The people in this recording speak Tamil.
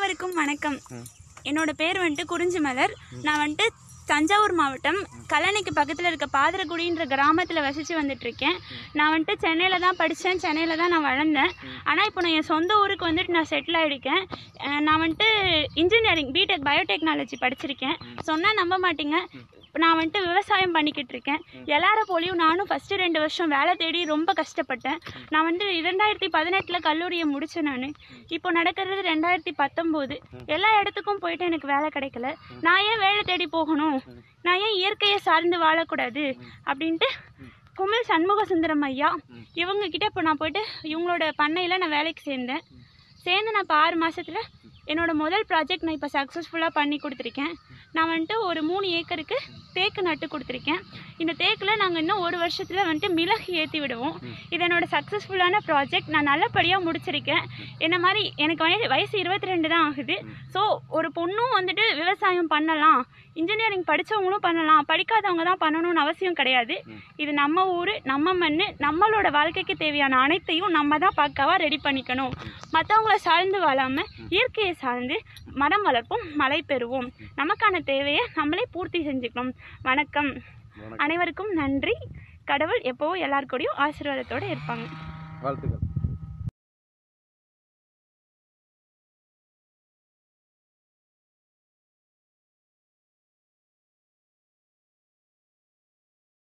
அனைவருக்கும் வணக்கம் என்னோட பேர் வந்துட்டு குறிஞ்சி மலர் நான் வந்துட்டு தஞ்சாவூர் மாவட்டம் கல்லணைக்கு பக்கத்தில் இருக்க பாதரகுடின்ற கிராமத்தில் வசித்து வந்துட்டு இருக்கேன் நான் வந்துட்டு சென்னையில் தான் படித்தேன் சென்னையில் தான் நான் வளர்ந்தேன் ஆனால் இப்போ நான் என் சொந்த ஊருக்கு வந்துட்டு நான் செட்டில் ஆகிருக்கேன் அஹ் நான் வந்துட்டு இன்ஜினியரிங் பிடெக் பயோடெக்னாலஜி படிச்சிருக்கேன் சொன்னால் நம்ப மாட்டீங்க இப்போ நான் வந்துட்டு விவசாயம் பண்ணிக்கிட்டு இருக்கேன் எல்லார போலையும் நானும் ஃபஸ்ட்டு ரெண்டு வருஷம் வேலை தேடி ரொம்ப கஷ்டப்பட்டேன் நான் வந்து இரண்டாயிரத்தி பதினெட்டில் கல்லூரியை முடித்தேன் நான் இப்போ நடக்கிறது ரெண்டாயிரத்தி பத்தொம்போது எல்லா இடத்துக்கும் போயிட்டு எனக்கு வேலை கிடைக்கல நான் ஏன் வேலை தேடி போகணும் நான் ஏன் இயற்கையை சார்ந்து வாழக்கூடாது அப்படின்ட்டு குமிழ் சண்முக சுந்தரம் ஐயா இவங்க கிட்ட இப்போ நான் போயிட்டு இவங்களோட பண்ணையில் நான் வேலைக்கு சேர்ந்தேன் சேர்ந்து நான் இப்போ ஆறு மாசத்துல என்னோட முதல் ப்ராஜெக்ட் நான் இப்போ சக்ஸஸ்ஃபுல்லாக பண்ணி கொடுத்துருக்கேன் நான் வந்துட்டு ஒரு மூணு ஏக்கருக்கு தேக்கு நட்டு கொடுத்துருக்கேன் இந்த தேக்கில் நாங்கள் இன்னும் ஒரு வருஷத்தில் வந்துட்டு மிளகு ஏற்றி விடுவோம் இது என்னோட சக்ஸஸ்ஃபுல்லான ப்ராஜெக்ட் நான் நல்லபடியாக முடிச்சிருக்கேன் என்ன மாதிரி எனக்கு வய வயசு இருபத்தி ரெண்டு தான் ஆகுது ஸோ ஒரு பொண்ணும் வந்துட்டு விவசாயம் பண்ணலாம் இன்ஜினியரிங் படித்தவங்களும் பண்ணலாம் படிக்காதவங்க தான் பண்ணணும்னு அவசியம் கிடையாது இது நம்ம ஊர் நம்ம மண் நம்மளோட வாழ்க்கைக்கு தேவையான அனைத்தையும் நம்ம தான் பக்காவாக ரெடி பண்ணிக்கணும் மற்றவங்கள சார்ந்து வாழாமல் இயற்கையை சார்ந்து மரம் வளர்ப்போம் மழை பெறுவோம் நமக்கான தேவையை நம்மளே பூர்த்தி செஞ்சுக்கணும் வணக்கம் அனைவருக்கும் நன்றி கடவுள் எப்போவும் எல்லார் கூடயும் ஆசீர்வாதத்தோடு இருப்பாங்க வாழ்த்துக்கள்